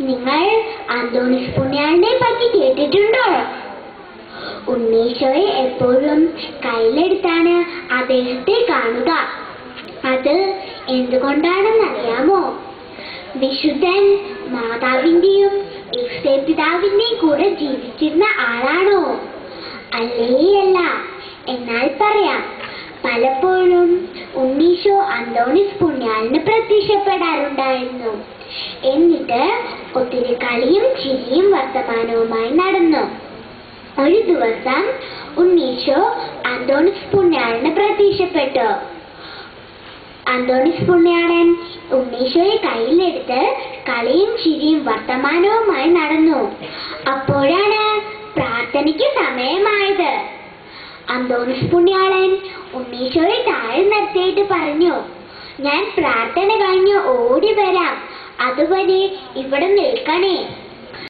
നിങ്ങൾ അന്തോണിസ് പുണ്യാളിനെ പറ്റി കേട്ടിട്ടുണ്ടോ ഉണ്ണീശോയെ എപ്പോഴും കയ്യിലെടുത്താണ് അദ്ദേഹത്തെ കാണുക അത് എന്തുകൊണ്ടാണെന്നറിയാമോ വിശുദ്ധൻ മാതാവിന്റെയും യേശുദേ പിതാവിന്റെയും കൂടെ ജീവിച്ചിരുന്ന ആളാണോ അല്ലേയല്ല എന്നാൽ പറയാം പലപ്പോഴും ഉണ്ണീശോ അന്തോണിസ് പുണ്യാളിന് പ്രത്യക്ഷപ്പെടാറുണ്ടായിരുന്നു എന്നിട്ട് ഒത്തിരി കളിയും ചിരിയും വർത്തമാനവുമായി നടന്നു ഒരു ദിവസം ഉണ്ണീശോ അന്തോണിസ് പുണ്യാളിന് പ്രത്യക്ഷപ്പെട്ടു അന്തോണിസ് പുണ്യാളൻ ഉണ്ണീശോയെ കയ്യിലെടുത്ത് കളിയും ചിരിയും വർത്തമാനവുമായി നടന്നു അപ്പോഴാണ് പ്രാർത്ഥനയ്ക്ക് സമയമായത് അന്തോണിസ് പുണ്യാളൻ ഉണ്ണീശോയെ താഴെ നിർത്തിയിട്ട് പറഞ്ഞു ഞാൻ പ്രാർത്ഥന കഴിഞ്ഞ് ഓടി വരാം അതുവരെ ഇവിടെ നിൽക്കണേ